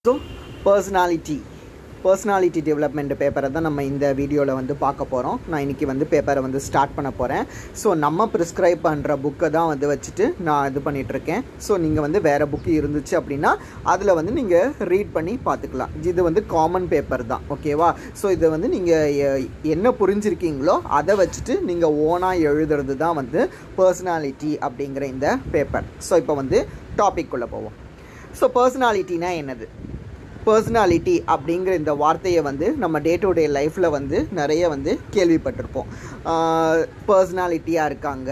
So personality personality development பேப்பரை தான் நம்ம இந்த வீடியோவில் வந்து பார்க்க போகிறோம் நான் இன்றைக்கி வந்து பேப்பரை வந்து ஸ்டார்ட் பண்ண போகிறேன் ஸோ நம்ம ப்ரிஸ்கிரைப் பண்ணுற புக்கை தான் வந்து வச்சுட்டு நான் இது பண்ணிகிட்ருக்கேன் ஸோ நீங்கள் வந்து வேறு புக்கு இருந்துச்சு அப்படின்னா அதில் வந்து நீங்கள் ரீட் பண்ணி பார்த்துக்கலாம் இது வந்து காமன் பேப்பர் தான் ஓகேவா ஸோ இதை வந்து நீங்கள் என்ன புரிஞ்சிருக்கீங்களோ அதை வச்சுட்டு நீங்கள் ஓனாக எழுதுறது தான் வந்து பர்சனாலிட்டி அப்படிங்கிற இந்த பேப்பர் ஸோ இப்போ வந்து டாபிக் குள்ளே போவோம் ஸோ பர்சனாலிட்டினா என்னது பர்சனாலிட்டி அப்படிங்கிற இந்த வார்த்தையை வந்து நம்ம டே டு டே லைஃப்பில் வந்து நிறைய வந்து கேள்விப்பட்டிருப்போம் பர்சனாலிட்டியாக இருக்காங்க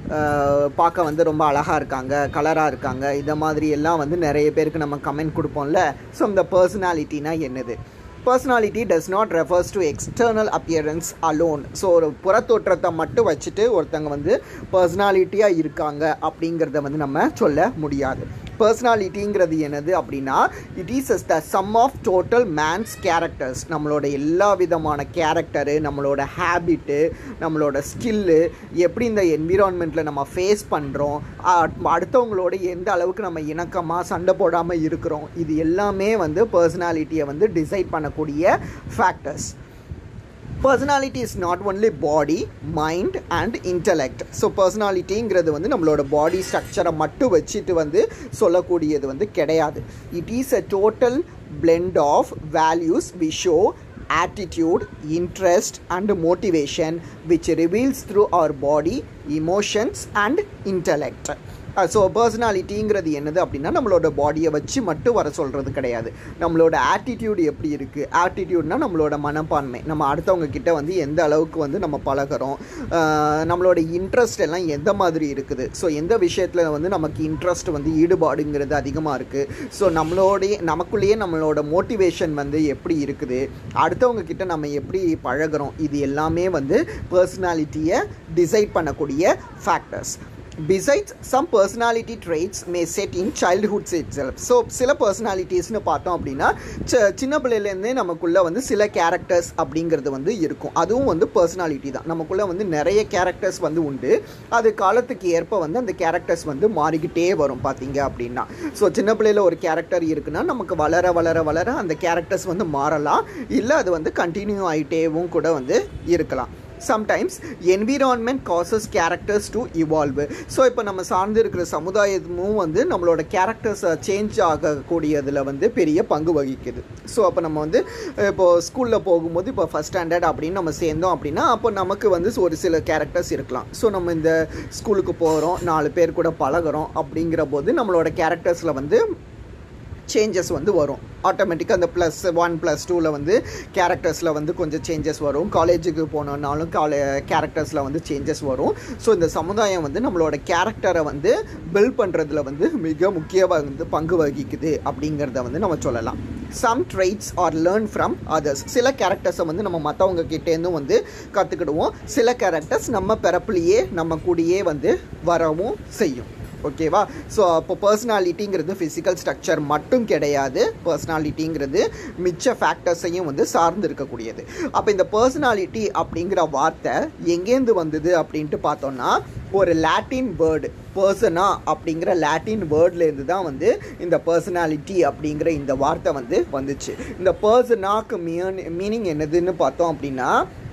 பார்க்க வந்து ரொம்ப அழகாக இருக்காங்க கலராக இருக்காங்க இந்த மாதிரி எல்லாம் வந்து நிறைய பேருக்கு நம்ம கமெண்ட் கொடுப்போம்ல ஸோ இந்த பர்சனாலிட்டினா என்னது personality does not refers to external appearance alone so ஒரு புறத்தோற்றத்தை மட்டும் வச்சுட்டு ஒருத்தங்க வந்து பர்சனாலிட்டியாக இருக்காங்க அப்படிங்கிறத வந்து நம்ம சொல்ல முடியாது பர்சனாலிட்டிங்கிறது என்னது அப்படின்னா it is as the sum of total man's characters நம்மளோட எல்லா விதமான கேரக்டரு நம்மளோட ஹேபிட்டு நம்மளோட ஸ்கில்லு எப்படி இந்த என்விரான்மெண்ட்டில் நம்ம ஃபேஸ் பண்ணுறோம் அடுத்தவங்களோட எந்த அளவுக்கு நம்ம இணக்கமாக சண்டை போடாமல் இருக்கிறோம் இது எல்லாமே வந்து பர்சனாலிட்டியை வந்து டிசைட் பண்ணக்கூடிய factors personality is not only body mind and intellect so பர்சனாலிட்டிங்கிறது வந்து நம்மளோட பாடி ஸ்ட்ரக்சரை மட்டும் வச்சுட்டு வந்து சொல்லக்கூடியது வந்து கிடையாது it is a total blend of values we show attitude, interest, and motivation which reveals through our body, emotions, and intellect. So பர்சனாலிட்டிங்கிறது என்னது அப்படின்னா நம்மளோட பாடியை வச்சு மட்டும் வர சொல்கிறது கிடையாது நம்மளோட ஆட்டிடியூட் எப்படி இருக்குது ஆட்டிடியூட்னா நம்மளோட மனப்பான்மை நம்ம அடுத்தவங்க கிட்ட வந்து எந்த அளவுக்கு வந்து நம்ம பழகிறோம் நம்மளோட இன்ட்ரெஸ்ட் எல்லாம் எந்த மாதிரி இருக்குது ஸோ எந்த விஷயத்தில் வந்து நமக்கு இன்ட்ரெஸ்ட் வந்து ஈடுபாடுங்கிறது அதிகமாக இருக்குது ஸோ நம்மளோடைய நமக்குள்ளேயே நம்மளோட மோட்டிவேஷன் வந்து எப்படி இருக்குது அடுத்தவங்க கிட்ட நம்ம எப்படி பழகிறோம் இது எல்லாமே வந்து பர்சனாலிட்டியை டிசைட் பண்ணக்கூடிய factors besides some personality traits may set in childhoods itself so சில பர்சனாலிட்டிஸ்னு பார்த்தோம் அப்படின்னா சின்ன பிள்ளையிலேருந்தே நமக்குள்ளே வந்து சில கேரக்டர்ஸ் அப்படிங்கிறது வந்து இருக்கும் அதுவும் வந்து பர்சனாலிட்டி தான் நமக்குள்ளே வந்து நிறைய கேரக்டர்ஸ் வந்து உண்டு அது காலத்துக்கு ஏற்ப வந்து அந்த கேரக்டர்ஸ் வந்து மாறிக்கிட்டே வரும் பார்த்தீங்க அப்படின்னா ஸோ சின்ன பிள்ளையில் ஒரு கேரக்டர் இருக்குன்னா நமக்கு வளர வளர வளர அந்த கேரக்டர்ஸ் வந்து மாறலாம் இல்லை அது வந்து கண்டினியூ ஆகிட்டேவும் கூட வந்து இருக்கலாம் sometimes environment causes characters to evolve so இப்போ நம்ம சார்ந்து இருக்கிற சமுதாயமும் வந்து நம்மளோட கேரக்டர்ஸை சேஞ்ச் ஆகக்கூடியதில் வந்து பெரிய பங்கு வகிக்குது ஸோ அப்போ நம்ம வந்து இப்போது ஸ்கூலில் போகும்போது இப்போ ஃபஸ்ட் ஸ்டாண்டர்ட் அப்படின்னு நம்ம சேர்ந்தோம் அப்படின்னா அப்போ நமக்கு வந்து ஒரு சில கேரக்டர்ஸ் இருக்கலாம் ஸோ நம்ம இந்த ஸ்கூலுக்கு போகிறோம் நாலு பேர் கூட பழகிறோம் அப்படிங்கிற போது நம்மளோட கேரக்டர்ஸில் வந்து சேஞ்சஸ் வந்து வரும் ஆட்டோமேட்டிக்காக அந்த ப்ளஸ் ஒன் ப்ளஸ் டூவில் வந்து கேரக்டர்ஸில் வந்து கொஞ்சம் சேஞ்சஸ் வரும் காலேஜுக்கு போனோம்னாலும் காலே கேரக்டர்ஸில் வந்து சேஞ்சஸ் வரும் ஸோ இந்த சமுதாயம் வந்து நம்மளோட கேரக்டரை வந்து பில்ட் பண்ணுறதுல வந்து மிக முக்கிய வந்து பங்கு வகிக்குது அப்படிங்கிறத வந்து நம்ம சொல்லலாம் some traits are learn from others சில கேரக்டர்ஸை வந்து நம்ம மற்றவங்க கிட்டேருந்தும் வந்து கற்றுக்கிடுவோம் சில கேரக்டர்ஸ் நம்ம பிறப்புலையே நம்ம கூடயே வந்து வரவும் செய்யும் ஓகேவா ஸோ அப்போ பர்சனாலிட்டிங்கிறது ஃபிசிக்கல் ஸ்ட்ரக்சர் மட்டும் கிடையாது பர்சனாலிட்டிங்கிறது மிச்ச ஃபேக்டர்ஸையும் வந்து சார்ந்து இருக்கக்கூடியது அப்போ இந்த பர்சனாலிட்டி அப்படிங்கிற வார்த்தை எங்கேருந்து வந்தது அப்படின்ட்டு பார்த்தோம்னா ஒரு லாட்டின் வேர்டு பர்சனா அப்படிங்கிற லாட்டின் வேர்ட்லேருந்து தான் வந்து இந்த பர்சனாலிட்டி அப்படிங்கிற இந்த வார்த்தை வந்து வந்துச்சு இந்த பர்சனாக்கு மீனிங் என்னதுன்னு பார்த்தோம் அப்படின்னா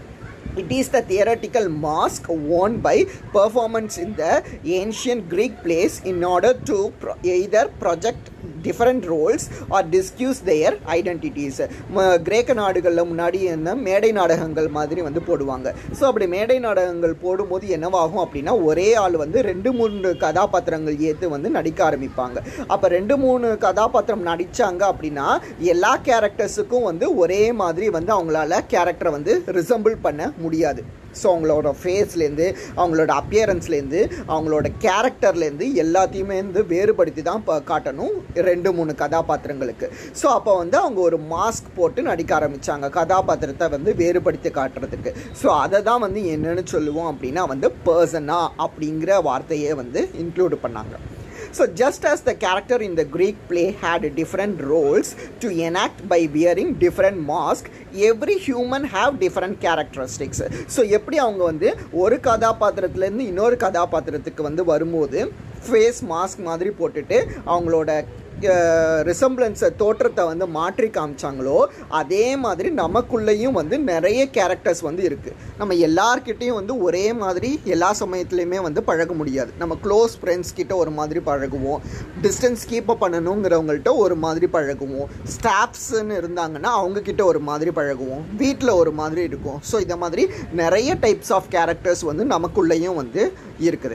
it is the theoretical mask worn by performance in the ancient greek plays in order to pro- either project different roles are discuss their identities கிரேக்க நாடுகளில் முன்னாடி என்ன மேடை நாடகங்கள் மாதிரி வந்து போடுவாங்க ஸோ அப்படி மேடை நாடகங்கள் போடும்போது என்னவாகும் அப்படின்னா ஒரே ஆள் வந்து ரெண்டு மூணு கதாபாத்திரங்கள் ஏற்று வந்து நடிக்க ஆரம்பிப்பாங்க அப்போ ரெண்டு மூணு கதாபாத்திரம் நடித்தாங்க அப்படின்னா எல்லா கேரக்டர்ஸுக்கும் வந்து ஒரே மாதிரி வந்து அவங்களால கேரக்டரை வந்து ரிசம்பிள் பண்ண முடியாது ஸோ அவங்களோட ஃபேஸ்லேருந்து அவங்களோட அப்பியரன்ஸ்லேருந்து அவங்களோட கேரக்டர்லேருந்து எல்லாத்தையுமே வந்து வேறுபடுத்தி தான் இப்போ காட்டணும் ரெண்டு மூணு கதாபாத்திரங்களுக்கு ஸோ அப்போ வந்து அவங்க ஒரு மாஸ்க் போட்டு நடிக்க ஆரம்பித்தாங்க கதாபாத்திரத்தை வந்து வேறுபடுத்தி காட்டுறதுக்கு ஸோ அதை தான் வந்து என்னன்னு சொல்லுவோம் அப்படின்னா வந்து பர்சனா அப்படிங்கிற வார்த்தையே வந்து இன்க்ளூட் பண்ணாங்க So, just as the character in the Greek play had different roles to enact by wearing different masks, every human have different characteristics. So எப்படி அவங்க வந்து ஒரு கதாபாத்திரத்துலேருந்து இன்னொரு கதாபாத்திரத்துக்கு வந்து வரும்போது ஃபேஸ் மாஸ்க் மாதிரி போட்டுட்டு அவங்களோட ரிசம்பிளன்ஸை தோற்றத்தை வந்து மாற்றி காமிச்சாங்களோ அதே மாதிரி நமக்குள்ளேயும் வந்து நிறைய கேரக்டர்ஸ் வந்து இருக்குது நம்ம எல்லார்கிட்டேயும் வந்து ஒரே மாதிரி எல்லா சமயத்துலையுமே வந்து பழக முடியாது நம்ம க்ளோஸ் ஃப்ரெண்ட்ஸ் கிட்ட ஒரு மாதிரி பழகுவோம் டிஸ்டன்ஸ் கீப் அப் பண்ணணுங்கிறவங்கள்ட்ட ஒரு மாதிரி பழகுவோம் ஸ்டாஃப்ஸ்ன்னு இருந்தாங்கன்னா அவங்கக்கிட்ட ஒரு மாதிரி பழகுவோம் வீட்டில் ஒரு மாதிரி இருக்கும் ஸோ இந்த மாதிரி நிறைய டைப்ஸ் ஆஃப் கேரக்டர்ஸ் வந்து நமக்குள்ளேயும் வந்து இருக்குது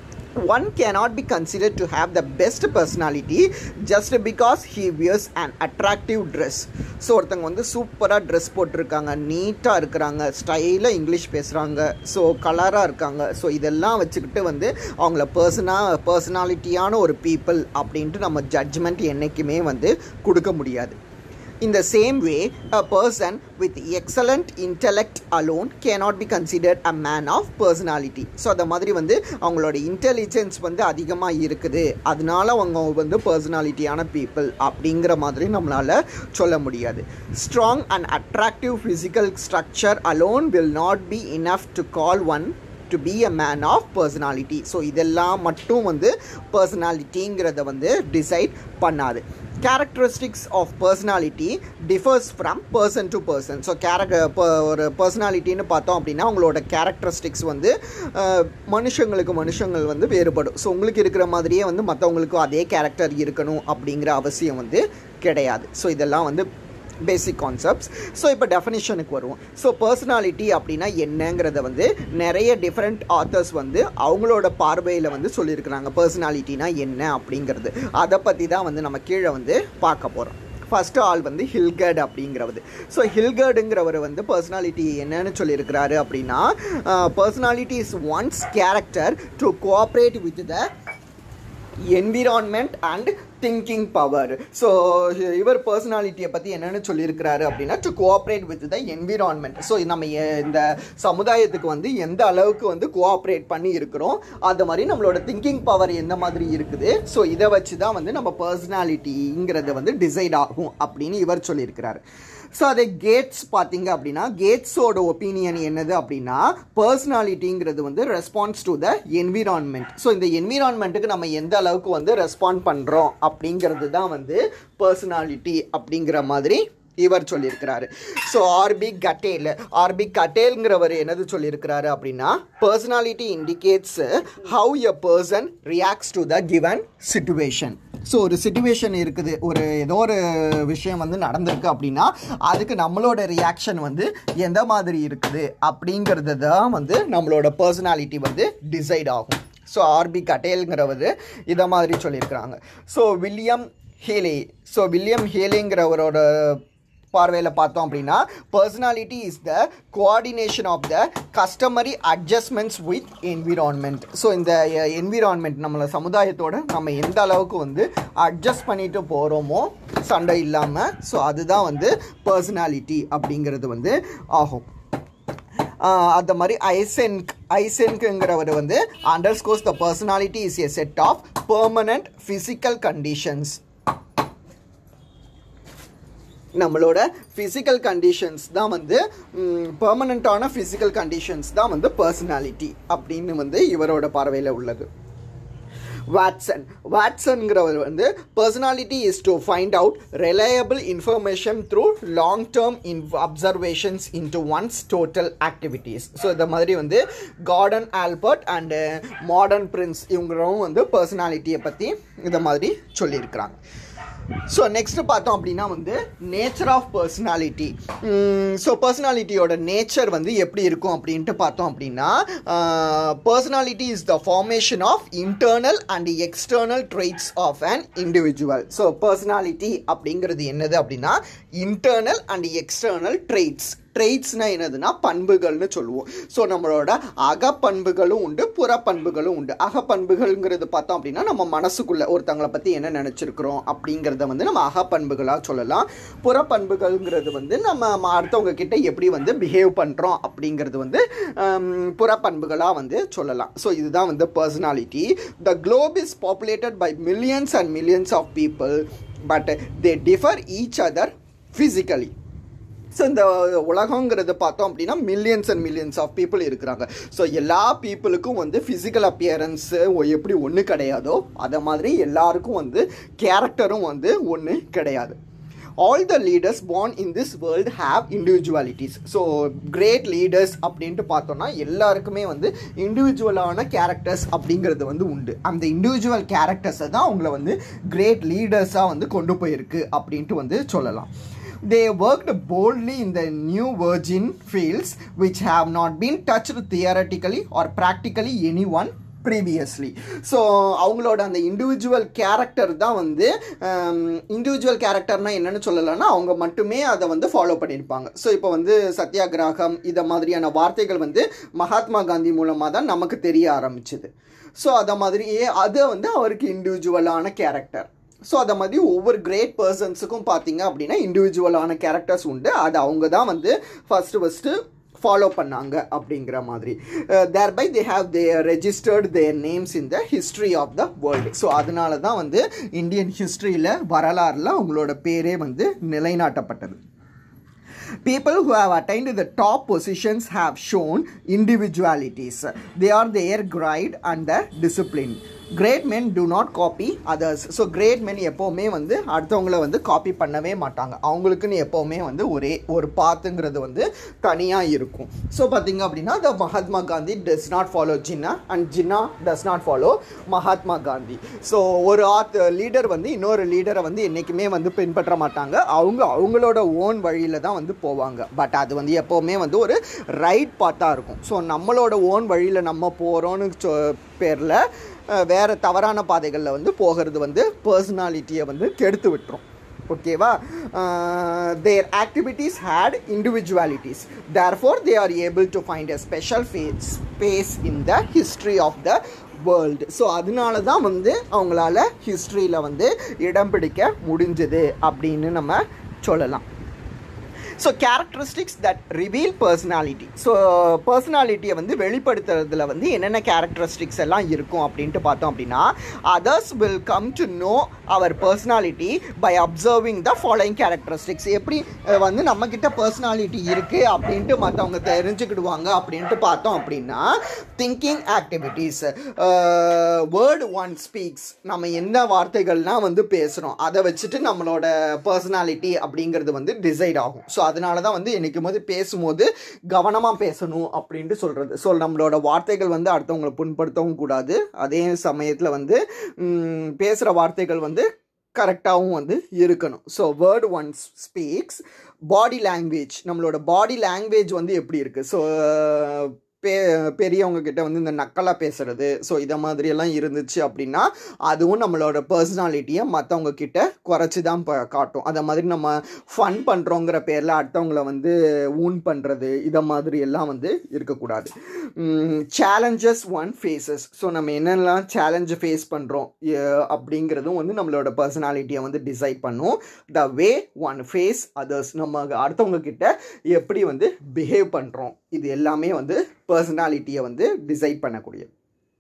one cannot be considered to have the best personality just because he wears an attractive dress so ஒருத்தங்க வந்து சூப்பராக ட்ரெஸ் போட்டிருக்காங்க நீட்டாக இருக்கிறாங்க ஸ்டைலாக இங்கிலீஷ் பேசுகிறாங்க ஸோ கலராக இருக்காங்க ஸோ இதெல்லாம் வச்சுக்கிட்டு வந்து அவங்கள பர்சனா பர்சனாலிட்டியான ஒரு பீப்புள் அப்படின்ட்டு நம்ம ஜட்ஜ்மெண்ட் என்றைக்குமே வந்து கொடுக்க முடியாது In the same way, a person with excellent intellect alone cannot be considered a man of personality. So அந்த மாதிரி வந்து அவங்களோட இன்டெலிஜென்ஸ் வந்து அதிகமாக இருக்குது அதனால அவங்க வந்து பர்சனாலிட்டியான பீப்புள் அப்படிங்கிற மாதிரி நம்மளால் சொல்ல முடியாது strong and attractive physical structure alone will not be enough to call one to be a man of personality so இதெல்லாம் மட்டும் வந்து பர்சனாலிட்டிங்கிறத வந்து டிசைட் பண்ணாது characteristics of personality differs from person to person so character ஒரு பர்சனாலிட்டின்னு பார்த்தோம் அப்படின்னா உங்களோட கேரக்டரிஸ்டிக்ஸ் வந்து அஹ், மனுஷங்களுக்கு மனுஷங்கள் வந்து வேறுபடும் ஸோ உங்களுக்கு இருக்கிற மாதிரியே வந்து மற்றவங்களுக்கும் அதே கேரக்டர் இருக்கணும் அப்படிங்கிற அவசியம் வந்து கிடையாது ஸோ இதெல்லாம் வந்து பேசிக் கான்செப்ட்ஸ் ஸோ இப்போ டெஃபினிஷனுக்கு வருவோம் ஸோ பர்சனாலிட்டி அப்படின்னா என்னங்கிறத வந்து நிறைய டிஃப்ரெண்ட் ஆத்தர்ஸ் வந்து அவங்களோட பார்வையில் வந்து சொல்லியிருக்கிறாங்க பர்சனாலிட்டினா என்ன அப்படிங்கிறது அதை பற்றி தான் வந்து நம்ம கீழே வந்து பார்க்க போகிறோம் ஃபஸ்ட்டு ஆள் வந்து ஹில்கர்ட் அப்படிங்கிறவர் ஸோ ஹில்கர்டுங்கிறவர் வந்து பர்சனாலிட்டி என்னன்னு சொல்லியிருக்கிறாரு அப்படின்னா personality is one's character to cooperate with the environment and thinking power so இவர் பர்சனாலிட்டியை பற்றி என்னென்னு சொல்லியிருக்கிறாரு அப்படின்னா to cooperate with the environment so நம்ம எ- இந்த சமுதாயத்துக்கு வந்து எந்த அளவுக்கு வந்து கோஆப்ரேட் பண்ணி இருக்கிறோம் அது மாதிரி நம்மளோட திங்கிங் பவர் எந்த மாதிரி இருக்குது ஸோ இதை வச்சு தான் வந்து நம்ம பர்சனாலிட்டிங்கிறது வந்து டிசைட் ஆகும் அப்படின்னு இவர் சொல்லியிருக்கிறாரு ஸோ அதே கேட்ஸ் பார்த்தீங்க அப்படின்னா கேட்ஸோட ஒப்பீனியன் என்னது அப்படின்னா பர்சனாலிட்டிங்கிறது வந்து response to the environment so இந்த என்விரான்மெண்ட்டுக்கு நம்ம எந்த அளவுக்கு வந்து ரெஸ்பாண்ட் பண்ணுறோம் அப்படிங்கிறது தான் வந்து பர்சனாலிட்டி அப்படிங்கிற மாதிரி இவர் சொல்லியிருக்கிறாரு ஸோ ஆர்பி கட்டேல் ஆர்பி கட்டேல்ங்கிறவர் என்னது சொல்லியிருக்கிறாரு அப்படின்னா personality indicates how a person reacts to the given situation so ஒரு சுச்சுவேஷன் இருக்குது ஒரு ஏதோ ஒரு விஷயம் வந்து நடந்திருக்கு அப்படின்னா அதுக்கு நம்மளோட ரியாக்ஷன் வந்து எந்த மாதிரி இருக்குது அப்படிங்கிறது தான் வந்து நம்மளோட பர்சனாலிட்டி வந்து டிசைட் ஆகும் ஸோ ஆர்பி கட்டேல்ங்கிறவர் இதை மாதிரி சொல்லியிருக்கிறாங்க so William Healy so William ஹேலேங்கிறவரோட பார்வையில் பார்த்தோம் அப்படின்னா personality is the coordination of the customary adjustments with environment so இந்த என்விரான்மெண்ட் நம்மளை சமுதாயத்தோட நம்ம எந்த அளவுக்கு வந்து அட்ஜஸ்ட் பண்ணிட்டு போகிறோமோ சண்டை இல்லாமல் ஸோ அதுதான் வந்து பர்சனாலிட்டி அப்படிங்கிறது வந்து ஆகும் ஆஹ் அந்த மாதிரி ஐசென்க் ஐசென்க்குங்கிறவர் வந்து underscores the personality is a set of permanent physical conditions நம்மளோட ஃபிசிக்கல் கண்டிஷன்ஸ் தான் வந்து பெர்மனண்ட்டான ஃபிசிக்கல் கண்டிஷன்ஸ் தான் வந்து பர்சனாலிட்டி அப்படின்னு வந்து இவரோட பார்வையில் உள்ளது வாட்சன் வாட்சன்கிறவர் வந்து personality is to find out reliable information through long term in observations into one's total activities so இந்த மாதிரி வந்து Gordon Albert and Morton Prince இவங்களும் வந்து பர்சனாலிட்டியை பற்றி இந்த மாதிரி சொல்லியிருக்கிறாங்க ஸோ நெக்ஸ்ட் பார்த்தோம் அப்படின்னா வந்து நேச்சர் ஆஃப் பர்சனாலிட்டி ஸோ பர்சனாலிட்டியோட நேச்சர் வந்து எப்படி இருக்கும் அப்படின்ட்டு பார்த்தோம் அப்படின்னா personality is the formation of internal and external traits of an individual so personality அப்படிங்கிறது என்னது அப்படின்னா இன்டர்னல் அண்ட் எக்ஸ்டர்னல் ட்ரெய்ட்ஸ் ட்ரெய்ட்ஸ்னா என்னதுன்னா பண்புகள்னு சொல்லுவோம் ஸோ நம்மளோட அகப்பண்புகளும் உண்டு புறப்பண்புகளும் உண்டு அகப்பண்புகள்ங்கிறது பார்த்தோம் அப்படின்னா நம்ம மனசுக்குள்ள ஒருத்தங்களை பற்றி என்ன நினச்சிருக்கிறோம் அப்படிங்கிறத வந்து நம்ம அகப்பண்புகளாக சொல்லலாம் புறப்பண்புகள்ங்கிறது வந்து நம்ம ம- அடுத்தவங்க கிட்ட எப்படி வந்து பிஹேவ் பண்ணுறோம் அப்படிங்கிறது வந்து ஹம், புறப்பண்புகளாக வந்து சொல்லலாம் ஸோ இதுதான் வந்து personality the globe is populated by millions and millions of people but they differ each other physically so இந்த உலகங்கிறது பார்த்தோம் அப்படின்னா millions and millions of people இருக்கிறாங்க ஸோ எல்லா பீப்புளுக்கும் வந்து ஃபிசிக்கல் அப்பியரன்ஸு எப்படி ஒன்று கிடையாதோ அதை மாதிரி எல்லாருக்கும் வந்து கேரக்டரும் வந்து ஒன்று கிடையாது all the leaders born in this world have individualities so great leaders அப்படின்ட்டு பார்த்தோன்னா எல்லாருக்குமே வந்து இண்டிவிஜுவலான கேரக்டர்ஸ் அப்படிங்கிறது வந்து உண்டு அந்த இண்டிவிஜுவல் கேரக்டர்ஸை தான் அவங்கள வந்து கிரேட் லீடர்ஸாக வந்து கொண்டு போயிருக்கு அப்படின்ட்டு வந்து சொல்லலாம் they worked boldly in the new virgin fields which have not been touched theoretically or practically anyone previously so அவங்களோட அந்த இண்டிவிஜுவல் கேரக்டர் தான் வந்து இண்டிவிஜுவல் கேரக்டர்னா என்னன்னு சொல்லலைன்னா அவங்க மட்டுமே அதை வந்து ஃபாலோ பண்ணியிருப்பாங்க ஸோ இப்போ வந்து சத்தியாகிரகம் இதை மாதிரியான வார்த்தைகள் வந்து மகாத்மா காந்தி மூலமாக தான் நமக்கு தெரிய ஆரம்பிச்சுது ஸோ அதை மாதிரியே அது வந்து அவருக்கு இண்டிவிஜுவலான கேரக்டர் ஸோ அதை மாதிரி ஒவ்வொரு கிரேட் பர்சன்ஸுக்கும் பார்த்தீங்க அப்படின்னா இண்டிவிஜுவலான கேரக்டர்ஸ் உண்டு அது அவங்க தான் வந்து ஃபஸ்ட்டு ஃபஸ்ட்டு ஃபாலோ பண்ணாங்க அப்படிங்கிற மாதிரி thereby they have they registered their names in the history of the world so அதனால தான் வந்து இந்தியன் ஹிஸ்ட்ரியில் வரலாறுல அவங்களோட பேரே வந்து நிலைநாட்டப்பட்டது people who have attained the top positions have shown individualities they are their guide and the discipline great men do not copy others so great men எப்போவுமே வந்து அடுத்தவங்கள வந்து காப்பி பண்ணவே மாட்டாங்க அவங்களுக்குன்னு எப்போவுமே வந்து ஒரே ஒரு பாத்துங்கிறது வந்து தனியாக இருக்கும் ஸோ பார்த்தீங்க அப்படின்னா the Mahatma Gandhi does not follow Jinnah and Jinnah does not follow Mahatma Gandhi so ஒரு ஆத் லீடர் வந்து இன்னொரு லீடரை வந்து என்றைக்குமே வந்து பின்பற்ற மாட்டாங்க அவங்க அவங்களோட ஓன் வழியில் தான் வந்து போவாங்க பட் அது வந்து எப்போவுமே வந்து ஒரு ரைட் பாத்தாக இருக்கும் ஸோ நம்மளோட ஓன் வழியில் நம்ம போகிறோன்னு சொ பேரில் வேறு தவறான பாதைகளில் வந்து போகிறது வந்து பர்சனாலிட்டியை வந்து கெடுத்து விட்டுரும் ஓகேவா their activities had individualities therefore they are able to find a special face space in the history of the world so அதனால தான் வந்து அவங்களால ஹிஸ்ட்ரியில் வந்து இடம் பிடிக்க முடிஞ்சது அப்படின்னு நம்ம சொல்லலாம் so characteristics that reveal personality so பர்சனாலிட்டியை வந்து வெளிப்படுத்துறதுல வந்து என்னென்ன கேரக்டரிஸ்டிக்ஸ் எல்லாம் இருக்கும் அப்படின்ட்டு பார்த்தோம் அப்படின்னா others will come to know our personality by observing the following characteristics எப்படி அஹ், வந்து நம்மக்கிட்ட பர்சனாலிட்டி இருக்குது அப்படின்ட்டு மற்றவங்க தெரிஞ்சுக்கிடுவாங்க அப்படின்ட்டு பார்த்தோம் அப்படின்னா thinking activities word one speaks நம்ம என்ன வார்த்தைகள்லாம் வந்து பேசுகிறோம் அதை வச்சுட்டு நம்மளோட பர்சனாலிட்டி அப்படிங்கிறது வந்து டிசைட் ஆகும் ஸோ அதனால தான் வந்து என்னைக்கும் போது பேசும்போது கவனமாக பேசணும் அப்படின்ட்டு சொல்கிறது ஸோ நம்மளோட வார்த்தைகள் வந்து அடுத்தவங்களை புண்படுத்தவும் கூடாது அதே சமயத்தில் வந்து பேசுகிற வார்த்தைகள் வந்து கரெக்டாகவும் வந்து இருக்கணும் so word one's speaks body language நம்மளோட பாடி லாங்குவேஜ் வந்து எப்படி இருக்குது ஸோ பெ பெரியவங்க கிட்ட வந்து இந்த நக்கலாக பேசுறது ஸோ இதை மாதிரியெல்லாம் இருந்துச்சு அப்படின்னா அதுவும் நம்மளோட பர்சனாலிட்டியை மற்றவங்க கிட்ட குறைச்சி தான் ப காட்டும் அதை மாதிரி நம்ம ஃபன் பண்ணுறோங்கிற பேரில் அடுத்தவங்கள வந்து ஊன் பண்ணுறது இதை மாதிரி எல்லாம் வந்து இருக்கக்கூடாது சேலஞ்சஸ் ஒன் ஃபேஸஸ் ஸோ நம்ம என்னெல்லாம் சேலஞ்சை ஃபேஸ் பண்ணுறோம் அப்படிங்கிறதும் வந்து நம்மளோட பர்சனாலிட்டியை வந்து டிசைட் பண்ணும் the way one face others நம்ம அடுத்தவங்க கிட்ட எப்படி வந்து பிஹேவ் பண்ணுறோம் இது எல்லாமே வந்து பர்சனாலிட்டியை வந்து டிசைட் பண்ணக்கூடியது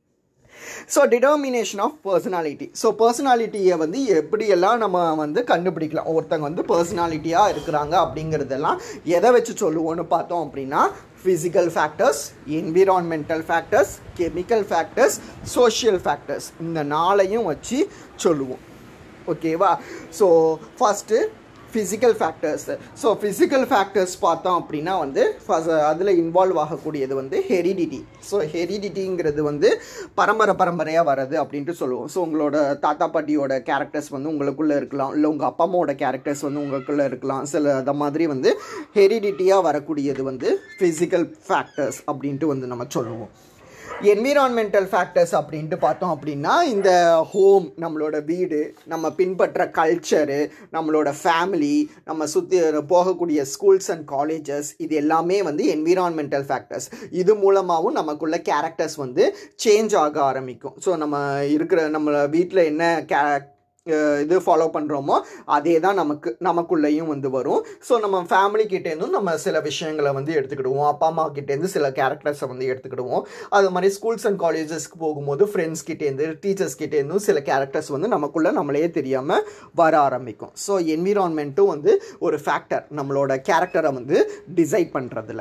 so determination of personality so பர்சனாலிட்டியை வந்து எப்படியெல்லாம் நம்ம வந்து கண்டுபிடிக்கலாம் ஒருத்தங்க வந்து பர்சனாலிட்டியாக இருக்கிறாங்க அப்படிங்கிறதெல்லாம் எதை வச்சு சொல்லுவோன்னு பார்த்தோம் அப்படின்னா physical factors environmental factors chemical factors social factors இந்த நாளையும் வச்சு சொல்லுவோம் ஓகேவா so first physical factors so physical factors பார்த்தோம் அப்படின்னா வந்து ஃபஸ்ட் அதில் இன்வால்வ் ஆகக்கூடியது வந்து ஹெரிடிட்டி ஸோ ஹெரிடிட்டிங்கிறது வந்து பரம்பரை பரம்பரையாக வர்றது அப்படின்ட்டு சொல்லுவோம் ஸோ உங்களோட தாத்தா பாட்டியோட கேரக்டர்ஸ் வந்து உங்களுக்குள்ளே இருக்கலாம் இல்லை உங்கள் அப்பா அம்மாவோட கேரக்டர்ஸ் வந்து உங்களுக்குள்ளே இருக்கலாம் சில அதை மாதிரி வந்து ஹெரிடிட்டியாக வரக்கூடியது வந்து ஃபிசிக்கல் ஃபேக்டர்ஸ் அப்படின்ட்டு வந்து நம்ம சொல்லுவோம் என்விரான்மெண்டல் ஃபேக்டர்ஸ் அப்படின்ட்டு பார்த்தோம் அப்படின்னா இந்த ஹோம் நம்மளோட வீடு நம்ம பின்பற்ற கல்ச்சரு நம்மளோட ஃபேமிலி நம்ம சுற்றி போகக்கூடிய ஸ்கூல்ஸ் அண்ட் காலேஜஸ் இது எல்லாமே வந்து என்விரான்மெண்டல் ஃபேக்டர்ஸ் இது மூலமாகவும் நமக்குள்ள கேரக்டர்ஸ் வந்து சேஞ்ச் ஆக ஆரம்பிக்கும் ஸோ நம்ம இருக்கிற நம்ம வீட்டில் என்ன கே அஹ், இது ஃபாலோ பண்ணுறோமோ அதே தான் நமக்கு நமக்குள்ளேயும் வந்து வரும் ஸோ நம்ம ஃபேமிலி கிட்டேருந்தும் நம்ம சில விஷயங்களை வந்து எடுத்துக்கிடுவோம் அப்பா அம்மா கிட்டேருந்து சில கேரக்டர்ஸை வந்து எடுத்துக்கிடுவோம் அது மாதிரி ஸ்கூல்ஸ் அண்ட் காலேஜஸ்க்கு போகும்போது ஃப்ரெண்ட்ஸ் கிட்டேருந்து டீச்சர்ஸ் கிட்டேருந்தும் சில கேரக்டர்ஸ் வந்து நமக்குள்ளே நம்மளே தெரியாமல் வர ஆரம்பிக்கும் ஸோ என்விரான்மெண்ட்டும் வந்து ஒரு ஃபேக்டர் நம்மளோட கேரக்டரை வந்து டிசைட் பண்ணுறதுல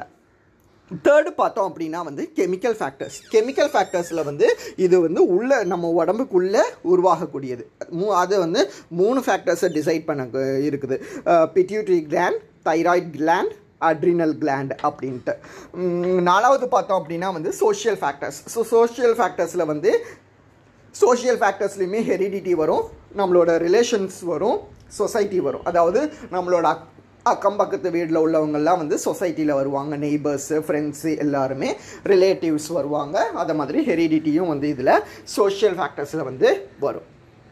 தேர்டு பார்த்தோம் அப்படின்னா வந்து கெமிக்கல் ஃபேக்டர்ஸ் கெமிக்கல் ஃபேக்டர்ஸில் வந்து இது வந்து உள்ள நம்ம உடம்புக்குள்ளே உருவாகக்கூடியது மூ அது வந்து மூணு ஃபேக்டர்ஸை டிசைட் பண்ண இருக்குது pituitary gland thyroid gland adrenal gland அப்படின்ட்டு உம், நாலாவது பார்த்தோம் அப்படின்னா வந்து சோஷியல் ஃபேக்டர்ஸ் ஸோ சோஷியல் ஃபேக்டர்ஸில் வந்து சோஷியல் ஃபேக்டர்ஸ்லையுமே ஹெரிடிட்டி வரும் நம்மளோட ரிலேஷன்ஸ் வரும் சொசைட்டி வரும் அதாவது நம்மளோட அக்- அக்கம் பக்கத்து வீட்டில் உள்ளவங்கெல்லாம் வந்து சொசைட்டியில் வருவாங்க நெய்பர்ஸு ஃப்ரெண்ட்ஸு எல்லாருமே ரிலேட்டிவ்ஸ் வருவாங்க அதை மாதிரி ஹெரிடிட்டியும் வந்து இதில் சோஷியல் ஃபேக்டர்ஸில் வந்து வரும்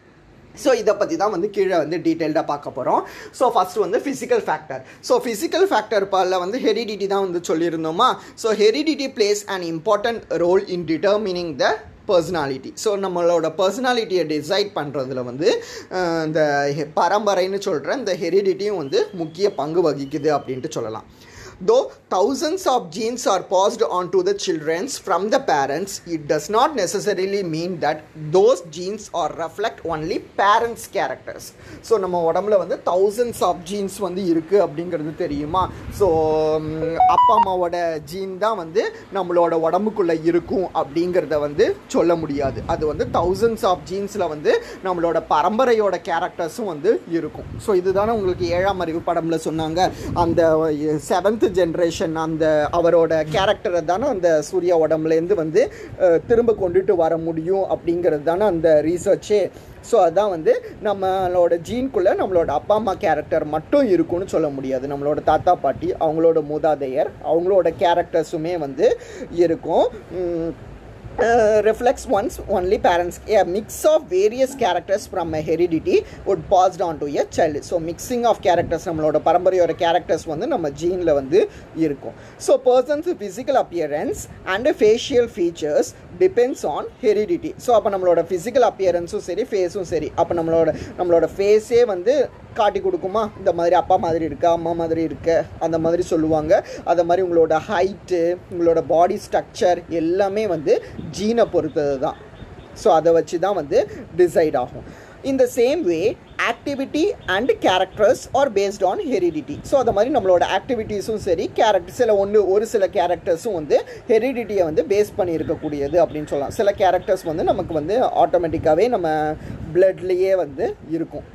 ஸோ இதை பற்றி தான் வந்து கீழே வந்து டீட்டெயில்டாக பார்க்க போகிறோம் ஸோ ஃபஸ்ட்டு வந்து physical factor so physical factor பாலில் வந்து ஹெரிடிட்டி தான் வந்து சொல்லியிருந்தோமா so heredity plays an important role in determining the personality so நம்மளோட பர்சனாலிட்டியை டிசைட் பண்ணுறதுல வந்து அஹ், இந்த ஹெ- பரம்பரைன்னு சொல்கிற இந்த ஹெரிடிட்டியும் வந்து முக்கிய பங்கு வகிக்குது அப்படின்ட்டு சொல்லலாம் Though thousands of genes are passed on to the children from the parents, it does not necessarily mean that those genes are reflect only parents' characters. So நம்ம உடம்புல வந்து thousands of genes வந்து இருக்குது அப்படிங்கிறது தெரியுமா ஸோ அப்பா அம்மாவோட gene தான் வந்து நம்மளோட உடம்புக்குள்ளே இருக்கும் அப்படிங்கிறத வந்து சொல்ல முடியாது அது வந்து thousands of ஜீன்ஸில் வந்து நம்மளோட பரம்பரையோட கேரக்டர்ஸும் வந்து இருக்கும் ஸோ இதுதானே உங்களுக்கு ஏழாம் அறிவு படம்ல சொன்னாங்க அந்த செவன்த் ஜென்ரேஷன் அந்த அவரோட கேரக்டரை தானே அந்த சூர்யா உடம்புலேருந்து வந்து அஹ், திரும்ப கொண்டுட்டு வர முடியும் அப்படிங்கிறது தானே அந்த ரீசர்ச்சே ஸோ அதான் வந்து நம்மளோட ஜீன்குள்ளே நம்மளோட அப்பா அம்மா கேரக்டர் மட்டும் இருக்கும்னு சொல்ல முடியாது நம்மளோட தாத்தா பாட்டி அவங்களோட மூதாதையர் அவங்களோட கேரக்டர்ஸுமே வந்து இருக்கும் உம், uh, reflects one's only parents a mix of various characters from a heredity would passed on to a child so mixing of characters நம்மளோட பரம்பரையோட கேரக்டர்ஸ் வந்து நம்ம ஜீனில் வந்து இருக்கும் so person's physical appearance and facial features depends on heredity so அப்போ நம்மளோட physical அப்பியரன்ஸும் சரி ஃபேஸும் சரி அப்போ நம்மளோட நம்மளோட ஃபேஸே வந்து காட்டி கொடுக்குமா இந்த மாதிரி அப்பா மாதிரி இருக்க அம்மா மாதிரி இருக்க அந்த மாதிரி சொல்லுவாங்க அதை மாதிரி உங்களோட ஹைட்டு உங்களோட பாடி ஸ்ட்ரக்சர் எல்லாமே வந்து ஜீனை பொறுத்தது தான் ஸோ அதை வச்சு தான் வந்து டிசைட் ஆகும் இந்த same way activity and characters are based on heredity so அது மாதிரி நம்மளோட ஆக்டிவிட்டீஸும் சரி கேரக்டர் சில ஒன்று ஒரு சில கேரக்டர்ஸும் வந்து ஹெரிடிட்டியை வந்து பேஸ் பண்ணி இருக்கக்கூடியது அப்படின்னு சொல்லலாம் சில கேரக்டர்ஸ் வந்து நமக்கு வந்து ஆட்டோமேட்டிக்காகவே நம்ம பிளட்லேயே வந்து இருக்கும்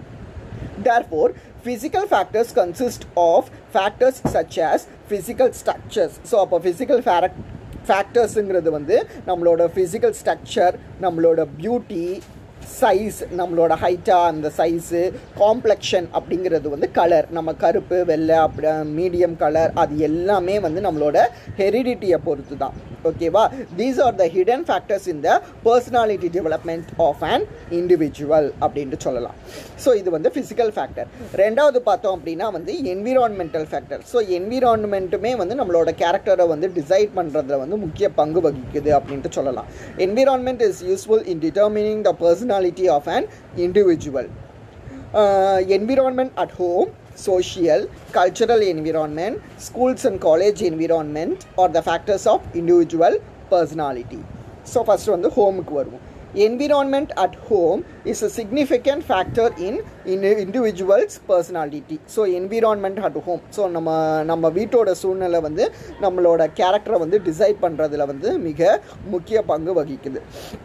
Therefore, physical factors consist of factors such as physical structures. So அப்போ physical fact ஃபேக்டர்ஸுங்கிறது வந்து நம்மளோட ஃபிசிக்கல் ஸ்ட்ரக்சர் நம்மளோட பியூட்டி சைஸ் நம்மளோட ஹைட்டாக அந்த சைஸு காம்ப்ளெக்ஷன் அப்படிங்கிறது வந்து கலர் நம்ம கருப்பு வெள்ளை அப்படி மீடியம் கலர் அது எல்லாமே வந்து நம்மளோட ஹெரிடிட்டியை பொறுத்து தான் ஓகேவா these are the hidden factors in the personality development of an individual அப்படின்ட்டு சொல்லலாம் ஸோ இது வந்து ஃபிசிக்கல் ஃபேக்டர் ரெண்டாவது பார்த்தோம் அப்படின்னா வந்து என்விரான்மெண்டல் ஃபேக்டர் ஸோ என்விரான்மெண்ட்டுமே வந்து நம்மளோட கேரக்டரை வந்து டிசைட் பண்ணுறதுல வந்து முக்கிய பங்கு வகிக்குது அப்படின்ட்டு சொல்லலாம் environment is useful in determining the personality of an individual environment at home social cultural environment schools and college environment are the factors of individual personality so first வந்து ஹோமுக்கு வருவோம் environment at home is a significant factor in, in individual's personality so environment at home so நம்ம நம்ம வீட்டோட சூழ்நிலை வந்து நம்மளோட கேரக்டரை வந்து டிசைட் பண்ணுறதுல வந்து மிக முக்கிய பங்கு வகிக்குது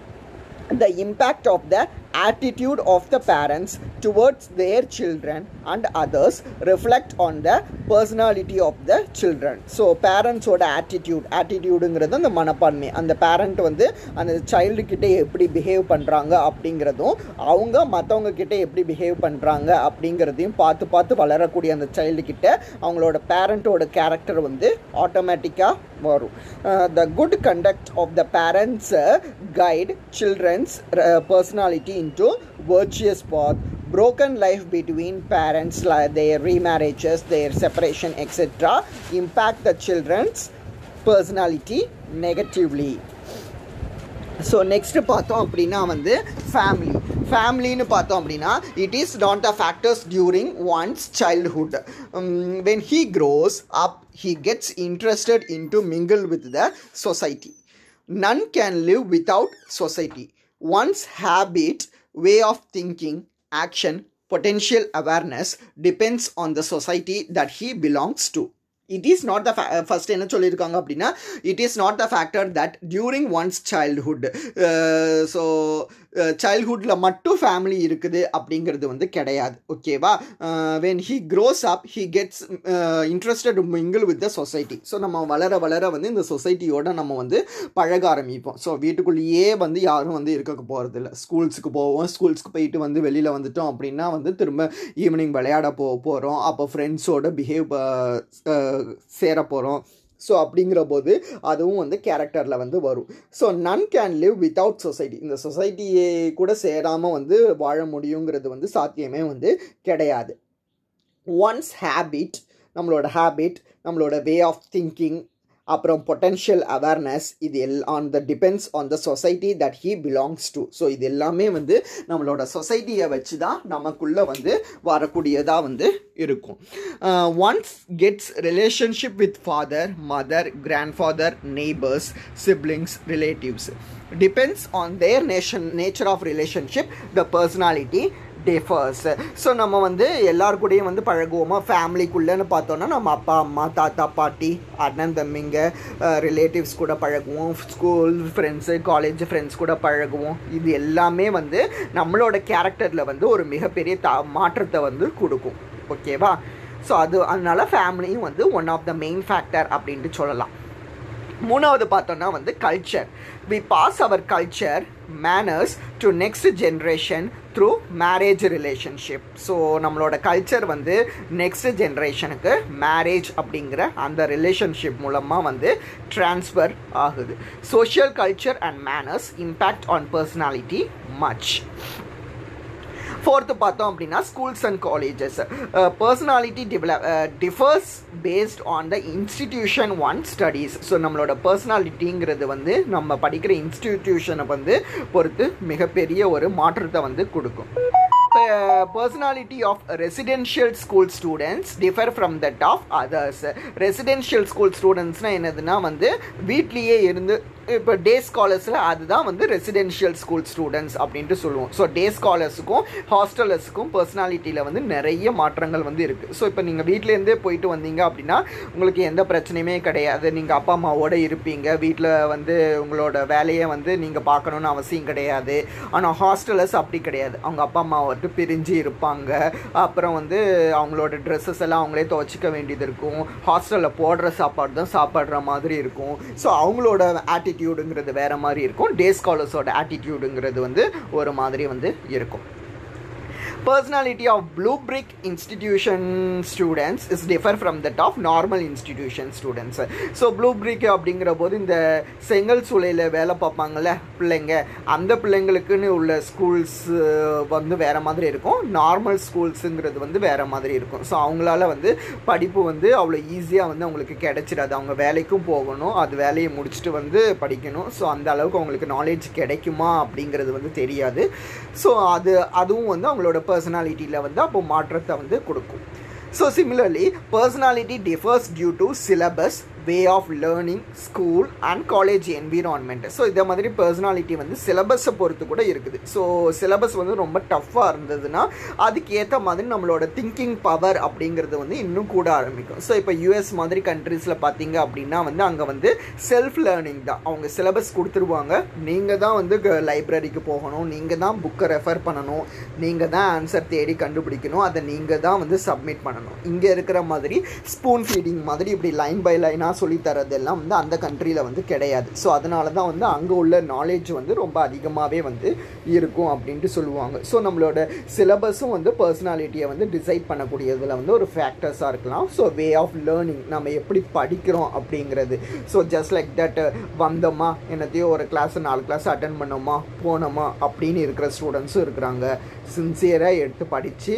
the impact of the attitude of the parents towards their children and others reflect on the personality of the children so பேரண்ட்ஸோட ஆட்டிடியூட் ஆட்டிடியூடுங்கிறது அந்த மனப்பான்மை அந்த பேரண்ட் வந்து அந்த சைல்டு கிட்ட எப்படி பிஹேவ் பண்ணுறாங்க அப்படிங்கிறதும் அவங்க மற்றவங்க கிட்ட எப்படி பிஹேவ் பண்ணுறாங்க அப்படிங்கிறதையும் பார்த்து பார்த்து வளரக்கூடிய அந்த சைல்டு கிட்ட அவங்களோட பேரண்ட்டோட கேரக்டர் வந்து ஆட்டோமேட்டிக்காக வரும் the good conduct of the parents guide children's personality into virtuous path broken life between parents like their remarriages their separation etc impact the children's personality negatively so next பார்த்தோம் அப்படின்னா வந்து family ஃபேமிலின்னு பார்த்தோம் அப்படின்னா it is not a factors during one's childhood when he grows up he gets interested in to mingle with the society none can live without society. One's habit, way of thinking, action, potential awareness depends on the society that he belongs to. It is not the first என்ன சொல்லியிருக்காங்க அப்படின்னா it is not the factor that during one's childhood so சைல்ட்ஹுட்டில் மட்டும் family இருக்குது அப்படிங்கிறது வந்து கிடையாது ஓகேவா when he grows up he gets interested mingle with the society so நம்ம வளர வளர வந்து இந்த சொசைட்டியோட நம்ம வந்து பழக ஆரம்பிப்போம் ஸோ வீட்டுக்குள்ளேயே வந்து யாரும் வந்து இருக்க போகிறதில்ல ஸ்கூல்ஸுக்கு போவோம் ஸ்கூல்ஸ்க்கு போயிட்டு வந்து வெளியில் வந்துட்டோம் அப்படின்னா வந்து திரும்ப ஈவினிங் விளையாட போ போகிறோம் அப்போ ஃப்ரெண்ட்ஸோட பிஹேவ் சேர போகிறோம் ஸோ அப்படிங்கிற போது அதுவும் வந்து கேரக்டரில் வந்து வரும் so none can live without society இந்த சொசைட்டியை கூட சேராமல் வந்து வாழ முடியுங்கிறது வந்து சாத்தியமே வந்து கிடையாது ஒன்ஸ் ஹேபிட் நம்மளோட ஹேபிட் நம்மளோட வே ஆஃப் திங்கிங் அப்புறம் பொட்டென்ஷியல் அவேர்னஸ் இது எல் on the depends on the society that he belongs to so இது எல்லாமே வந்து நம்மளோட சொசைட்டியை வச்சு தான் நமக்குள்ளே வந்து வரக்கூடியதாக வந்து இருக்கும் one's gets relationship with father mother grandfather neighbours siblings relatives depends on their nation nature of relationship the personality differs so நம்ம வந்து எல்லார் கூடயும் வந்து பழகுவோமா ஃபேமிலிக்குள்ளேன்னு பார்த்தோன்னா நம்ம அப்பா அம்மா தாத்தா பாட்டி அண்ணன் தம்பிங்க ரிலேட்டிவ்ஸ் கூட பழகுவோம் ஸ்கூல் ஃப்ரெண்ட்ஸு காலேஜ் ஃப்ரெண்ட்ஸ் கூட பழகுவோம் இது எல்லாமே வந்து நம்மளோட கேரக்டரில் வந்து ஒரு மிகப்பெரிய தா மாற்றத்தை வந்து கொடுக்கும் ஓகேவா ஸோ அது அதனால ஃபேமிலியும் வந்து one of the main factor அப்படின்ட்டு சொல்லலாம் மூணாவது பார்த்தோன்னா வந்து culture we pass our culture manners to next generation through marriage relationship so நம்மளோட கல்ச்சர் வந்து நெக்ஸ்ட் ஜென்ரேஷனுக்கு மேரேஜ் அப்படிங்கிற அந்த ரிலேஷன்ஷிப் மூலமாக வந்து ட்ரான்ஸ்ஃபர் ஆகுது social culture and manners impact on personality much fourth பார்த்தோம் அப்படின்னா schools and colleges personality develop differs based on the institution one studies so நம்மளோட பர்சனாலிட்டிங்கிறது வந்து நம்ம படிக்கிற இன்ஸ்டிடியூஷனை வந்து பொறுத்து மிகப்பெரிய ஒரு மாற்றத்தை வந்து கொடுக்கும் personality of residential school students differ from that of others residential school ஸ்டூடெண்ட்ஸ்னால் என்னதுன்னா வந்து வீட்லேயே இருந்து இப்போ டே ஸ்காலர்ஸில் அதுதான் வந்து ரெசிடென்ஷியல் ஸ்கூல் ஸ்டூடெண்ட்ஸ் அப்படின்ட்டு சொல்லுவோம் ஸோ டே ஸ்காலர்ஸுக்கும் ஹாஸ்டலர்ஸுக்கும் பர்சனாலிட்டியில் வந்து நிறைய மாற்றங்கள் வந்து இருக்குது ஸோ இப்போ நீங்கள் வீட்டிலேருந்தே போயிட்டு வந்தீங்க அப்படின்னா உங்களுக்கு எந்த பிரச்சனையுமே கிடையாது நீங்கள் அப்பா அம்மாவோட இருப்பீங்க வீட்டில் வந்து உங்களோட வேலையை வந்து நீங்கள் பார்க்கணுன்னு அவசியம் கிடையாது ஆனால் ஹாஸ்டலர்ஸ் அப்படி கிடையாது அவங்க அப்பா அம்மா விட்டு பிரிஞ்சு இருப்பாங்க அப்புறம் வந்து அவங்களோட ட்ரெஸ்ஸஸ் எல்லாம் அவங்களே துவச்சிக்க வேண்டியது இருக்கும் ஹாஸ்டலில் போடுற சாப்பாடு தான் சாப்பிட்ற மாதிரி இருக்கும் ஸோ அவங்களோட ஆட்டிடியூடுங்கிறது வேறு மாதிரி இருக்கும் டே ஸ்காலர்ஸோட ஆட்டிடியூடுங்கிறது வந்து ஒரு மாதிரி வந்து இருக்கும் personality of blue brick institution students is differ from that of normal institution students so blue brick அப்படிங்கிற போது இந்த செங்கல் சூளையில் வேலை பார்ப்பாங்கல்ல பிள்ளைங்க அந்த பிள்ளைங்களுக்குன்னு உள்ள ஸ்கூல்ஸ் வந்து வேறு மாதிரி இருக்கும் நார்மல் ஸ்கூல்ஸுங்கிறது வந்து வேறு மாதிரி இருக்கும் ஸோ அவங்களால வந்து படிப்பு வந்து அவ்வளோ ஈஸியாக வந்து அவங்களுக்கு கிடைச்சிடாது அவங்க வேலைக்கும் போகணும் அது வேலையை முடிச்சுட்டு வந்து படிக்கணும் ஸோ அந்த அளவுக்கு அவங்களுக்கு நாலேஜ் கிடைக்குமா அப்படிங்கிறது வந்து தெரியாது ஸோ அது அதுவும் வந்து அவங்களோட பர்சனாலிட்டியில் வந்து அப்போ மாற்றத்தை வந்து கொடுக்கும் so similarly personality differs due to syllabus way of learning school and college environment so இதே மாதிரி பர்சனாலிட்டி வந்து சிலபஸை பொறுத்து கூட இருக்குது ஸோ சிலபஸ் வந்து ரொம்ப டஃப்பாக இருந்ததுன்னா அதுக்கு ஏற்ற மாதிரி நம்மளோட திங்கிங் பவர் அப்படிங்கிறது வந்து இன்னும் கூட ஆரம்பிக்கும் ஸோ இப்போ யூஎஸ் மாதிரி கண்ட்ரீஸில் பார்த்தீங்க அப்படின்னா வந்து அங்கே வந்து செல்ஃப் லேர்னிங் தான் அவங்க சிலபஸ் கொடுத்துருவாங்க நீங்கள் தான் வந்து லைப்ரரிக்கு போகணும் நீங்கள் தான் புக்கை ரெஃபர் பண்ணணும் நீங்கள் தான் ஆன்சர் தேடி கண்டுபிடிக்கணும் அதை நீங்கள் தான் வந்து சப்மிட் பண்ணணும் இங்கே இருக்கிற மாதிரி ஸ்பூன் ஃபீடிங் மாதிரி இப்படி லைன் பை லைனாக சொல்லித்தரதெல்லாம் வந்து அந்த கண்ட்ரியில் வந்து கிடையாது ஸோ அதனால தான் வந்து அங்கே உள்ள நாலேஜ் வந்து ரொம்ப அதிகமாகவே வந்து இருக்கும் அப்படின்ட்டு சொல்லுவாங்க ஸோ நம்மளோட சிலபஸும் வந்து பர்சனாலிட்டியை வந்து டிசைட் பண்ணக்கூடியதில் வந்து ஒரு ஃபேக்டர்ஸாக இருக்கலாம் ஸோ வே ஆஃப் லேர்னிங் நம்ம எப்படி படிக்கிறோம் அப்படிங்கிறது ஸோ ஜஸ்ட் லைக் தட் வந்தோமா என்னத்தையோ ஒரு கிளாஸ் நாலு கிளாஸ் அட்டன் பண்ணோமா போனோமா அப்படின்னு இருக்கிற ஸ்டூடெண்ட்ஸும் இருக்கிறாங்க சின்சியராக எடுத்து படித்து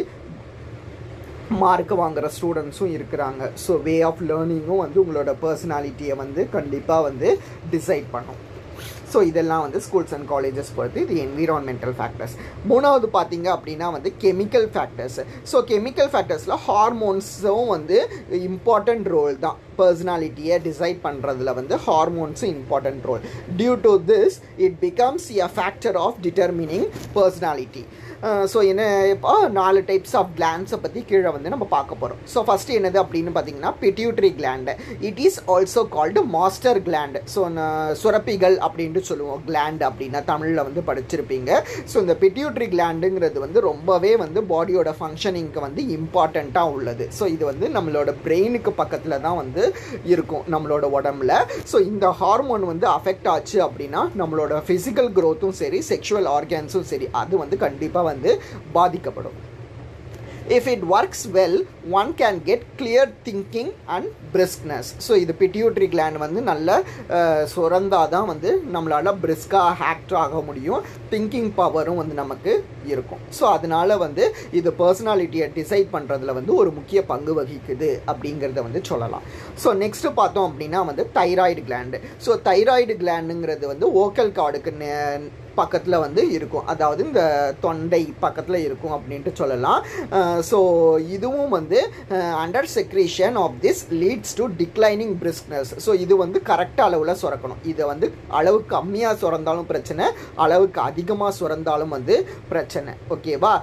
மார்க் வாங்குகிற ஸ்டூடெண்ட்ஸும் இருக்கிறாங்க ஸோ வே ஆஃப் லேர்னிங்கும் வந்து உங்களோட பர்சனாலிட்டியை வந்து கண்டிப்பாக வந்து டிசைட் பண்ணும் ஸோ இதெல்லாம் வந்து ஸ்கூல்ஸ் அண்ட் காலேஜஸ் பொறுத்து இது என்விரான்மெண்டல் ஃபேக்டர்ஸ் மூணாவது பார்த்தீங்க அப்படின்னா வந்து கெமிக்கல் ஃபேக்டர்ஸ் ஸோ கெமிக்கல் ஃபேக்டர்ஸில் ஹார்மோன்ஸும் வந்து இம்பார்ட்டண்ட் ரோல் தான் பர்சனாலிட்டியை டிசைட் பண்ணுறதுல வந்து ஹார்மோன்ஸும் important role due to this it becomes a factor of determining personality so என்ன இப்போ நாலு டைப்ஸ் ஆஃப் கிளான்ஸை பற்றி கீழே வந்து நம்ம பார்க்க போகிறோம் ஸோ ஃபஸ்ட்டு என்னது அப்படின்னு பார்த்தீங்கன்னா pituitary gland it is also called master gland so சுரப்பிகள் அப்படின்ட்டு சொல்லுவோம் கிளாண்ட் அப்படின்னா தமிழில் வந்து படிச்சிருப்பீங்க ஸோ இந்த பிட்யூட்ரி கிளாண்டுங்கிறது வந்து ரொம்பவே வந்து பாடியோட ஃபங்க்ஷனிங்க்கு வந்து இம்பார்ட்டண்ட்டாக உள்ளது ஸோ இது வந்து நம்மளோட பிரெயினுக்கு பக்கத்தில் தான் வந்து இருக்கும் நம்மளோட உடம்புல ஸோ இந்த ஹார்மோன் வந்து அஃபெக்ட் ஆச்சு அப்படின்னா நம்மளோட ஃபிசிக்கல் க்ரோத்தும் சரி செக்ஷுவல் ஆர்கன்ஸும் சரி அது வந்து கண்டிப்பாக வந்து பாதிக்கப்படும் if it works well one can get clear thinking and briskness so இது பிட்யூட்ரி கிளாண்ட் வந்து நல்ல சுரந்தால் தான் வந்து நம்மளால் பிரிஸ்காக ஹேக்ட் ஆக முடியும் திங்கிங் பவரும் வந்து நமக்கு இருக்கும் ஸோ அதனால வந்து இது பர்சனாலிட்டியை டிசைட் பண்ணுறதுல வந்து ஒரு முக்கிய பங்கு வகிக்குது அப்படிங்கிறத வந்து சொல்லலாம் ஸோ நெக்ஸ்ட்டு பார்த்தோம் அப்படின்னா வந்து தைராய்டு கிளாண்டு ஸோ தைராய்டு கிளாண்டுங்கிறது வந்து ஓக்கல் கார்டுக்கு பக்கத்தில் வந்து இருக்கும் அதாவது இந்த தொண்டை பக்கத்தில் இருக்கும் அப்படின்ட்டு சொல்லலாம் ஸோ இதுவும் வந்து under secretion of this leads to declining briskness so இது வந்து கரெக்ட் அளவில் சுரக்கணும் இதை வந்து அளவு கம்மியாக சுரந்தாலும் பிரச்சனை அளவுக்கு அதிகமாக சுரந்தாலும் வந்து பிரச்சனை ஓகேவா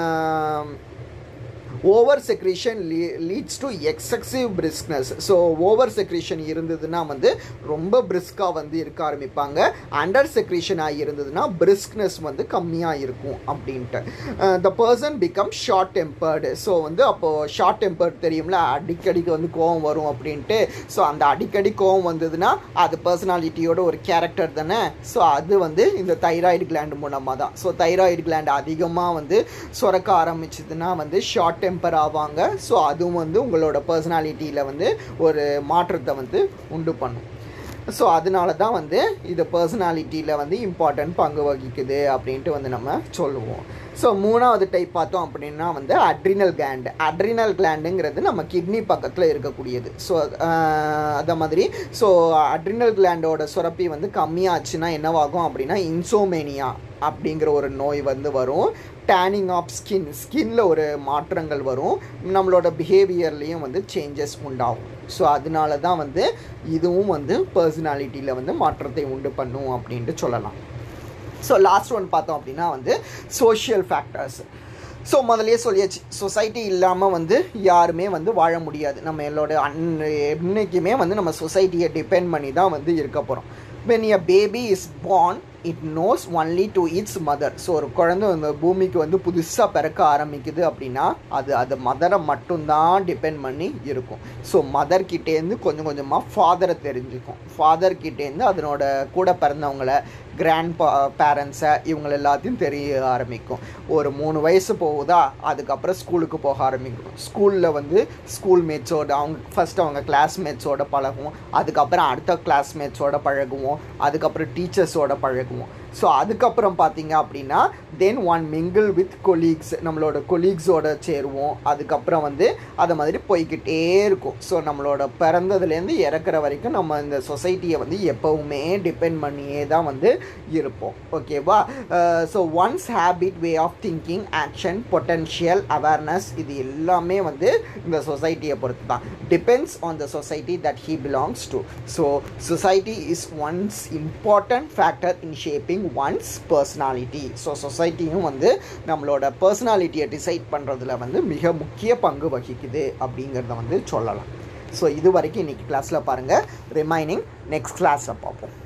over secretion leads to excessive briskness so over secretion இருந்ததுன்னா வந்து ரொம்ப பிரிஸ்காக வந்து இருக்க ஆரம்பிப்பாங்க அண்டர் செக்ரேஷனாக இருந்ததுன்னா பிரிஸ்க்னஸ் வந்து கம்மியாக இருக்கும் அப்படின்ட்டு the person become short tempered so வந்து அப்போது ஷார்ட் டெம்பர்ட் தெரியும்ல அடிக்கடிக்கு வந்து கோவம் வரும் அப்படின்ட்டு ஸோ அந்த அடிக்கடி கோவம் வந்ததுன்னா அது பர்சனாலிட்டியோட ஒரு கேரக்டர் தானே ஸோ அது வந்து இந்த தைராய்டு கிளாண்டு மூலமாக தான் ஸோ தைராய்டு கிளாண்டு அதிகமாக வந்து சுரக்க ஆரம்பிச்சதுன்னா வந்து ஷார்ட் டெம்பர் ஆவாங்க ஸோ அதுவும் வந்து உங்களோட பர்சனாலிட்டியில் வந்து ஒரு மாற்றத்தை வந்து உண்டு பண்ணும் ஸோ அதனால தான் வந்து இது பர்சனாலிட்டியில் வந்து இம்பார்ட்டன்ட் பங்கு வகிக்குது அப்படின்ட்டு வந்து நம்ம சொல்லுவோம் ஸோ மூணாவது டைப் பார்த்தோம் அப்படின்னா வந்து அட்ரினல் கிளாண்டு அட்ரினல் கிளாண்டுங்கிறது நம்ம கிட்னி பக்கத்தில் இருக்கக்கூடியது ஸோ அதை மாதிரி ஸோ அட்ரினல் கிளாண்டோட சுரப்பி வந்து கம்மியாச்சுன்னா என்னவாகும் அப்படின்னா இன்சோமேனியா அப்படிங்கிற ஒரு நோய் வந்து வரும் டேனிங் ஆஃப் ஸ்கின் ஸ்கின்ல ஒரு மாற்றங்கள் வரும் நம்மளோட பிஹேவியர்லேயும் வந்து சேஞ்சஸ் உண்டாகும் ஸோ அதனால தான் வந்து இதுவும் வந்து பர்சனாலிட்டியில் வந்து மாற்றத்தை உண்டு பண்ணும் அப்படின்ட்டு சொல்லலாம் ஸோ லாஸ்ட் ஒன் பார்த்தோம் அப்படின்னா வந்து சோஷியல் ஃபேக்டர்ஸ் ஸோ முதலே சொல்லியாச்சு சொசைட்டி இல்லாமல் வந்து யாருமே வந்து வாழ முடியாது நம்ம எல்லோட அன் என்றைக்குமே வந்து நம்ம சொசைட்டியை டிபெண்ட் பண்ணி தான் வந்து இருக்க போகிறோம் when a baby is born it knows only to its mother so ஒரு குழந்தை இந்த பூமிக்கு வந்து புதுசாக பிறக்க ஆரம்பிக்குது அப்படின்னா அது அது மதரை மட்டும்தான் டிபெண்ட் பண்ணி இருக்கும் ஸோ மதர்கிட்டேருந்து கொஞ்சம் கொஞ்சமாக ஃபாதரை தெரிஞ்சுக்கும் ஃபாதர்கிட்டேருந்து அதனோட கூட பிறந்தவங்கள கிராண்ட் பா பேரண்ட்ஸை இவங்க எல்லாத்தையும் தெரிய ஆரம்பிக்கும் ஒரு மூணு வயசு போகுதா அதுக்கப்புறம் ஸ்கூலுக்கு போக ஆரம்பிக்கும் ஸ்கூலில் வந்து ஸ்கூல் மேட்ஸோட அவங்க ஃபஸ்ட் அவங்க கிளாஸ்மேட்ஸோட பழகுவோம் அதுக்கப்புறம் அடுத்த கிளாஸ்மேட்ஸோட பழகுவோம் அதுக்கப்புறம் டீச்சர்ஸோட பழகுவோம் ஸோ அதுக்கப்புறம் பார்த்தீங்க அப்படின்னா then one mingle with colleagues நம்மளோட கொலீக்ஸோட சேருவோம் அதுக்கப்புறம் வந்து அதை மாதிரி போய்கிட்டே இருக்கும் ஸோ நம்மளோட பிறந்ததுலேருந்து இறக்குற வரைக்கும் நம்ம இந்த சொசைட்டியை வந்து எப்போவுமே டிபெண்ட் பண்ணியே தான் வந்து இருப்போம் ஓகேவா so one's habit way of thinking action potential awareness இது எல்லாமே வந்து இந்த சொசைட்டியை பொறுத்து தான் depends on the society that he belongs to so society is one's important factor in shaping one's personality so சொசைட்டியும் வந்து நம்மளோட பர்சனாலிட்டியை டிசைட் பண்ணுறதுல வந்து மிக முக்கிய பங்கு வகிக்குது அப்படிங்கிறத வந்து சொல்லலாம் ஸோ இது வரைக்கும் இன்றைக்கி கிளாஸில் பாருங்கள் ரிமைனிங் நெக்ஸ்ட் கிளாஸில் பார்ப்போம்